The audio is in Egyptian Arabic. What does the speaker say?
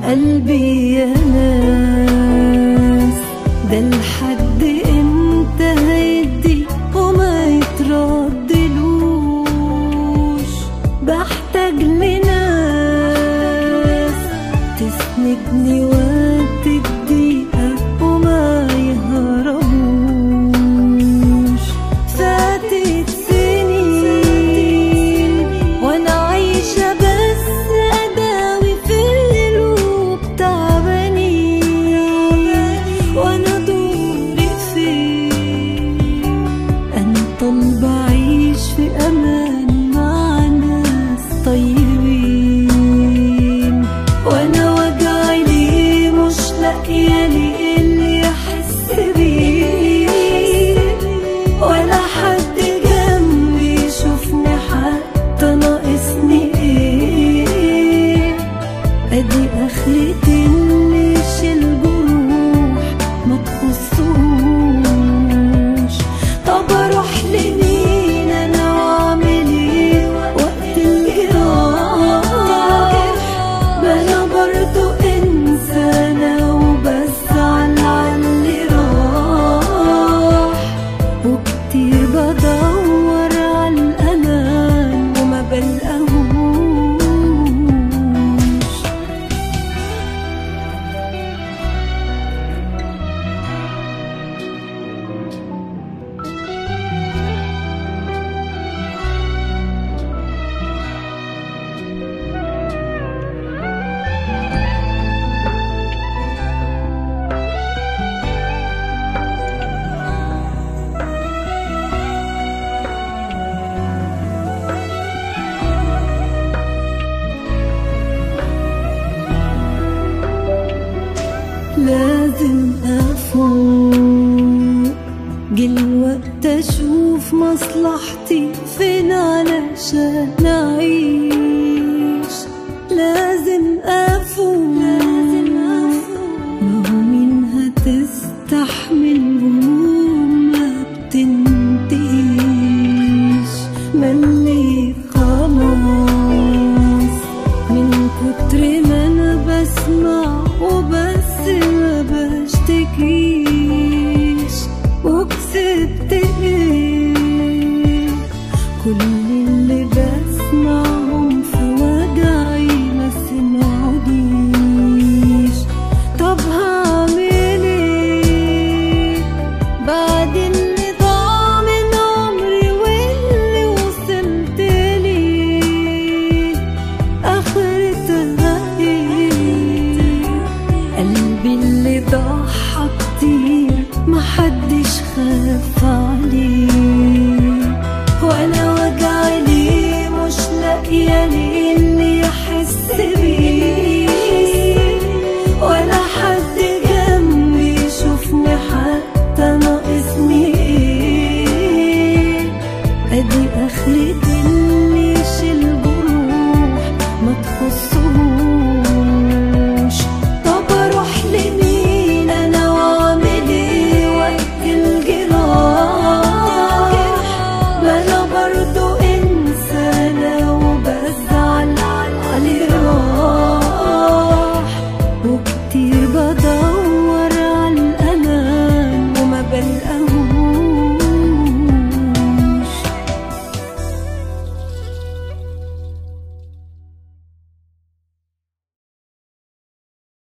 قلبي يا ناس ده لحد امتى هيدي وما يتردلوش بحتاج لناس تسندني وقت الضيقة وما يهربوش فاتت سنين وانا عايشة بس اداوي في القلوب تعبانين وانا دوري فين انا طالبة اعيش في امان مع ناس طيبين وانا وجعي ليه مش لاقيه ليه اللي احس بيه ولا حد جنبي يشوفني حتى ناقصني ايه ادي اخرتي اللي يشيل جروح ما تخصوش طب اروح لمين انا واعمل ايه وقت الجراح ما انا برضو انسانة وبزعل على اللي راح وكتير بدور على الامان وما بلقاهوش لازم افوق جه الوقت اشوف مصلحتي فين علشان اعيش لازم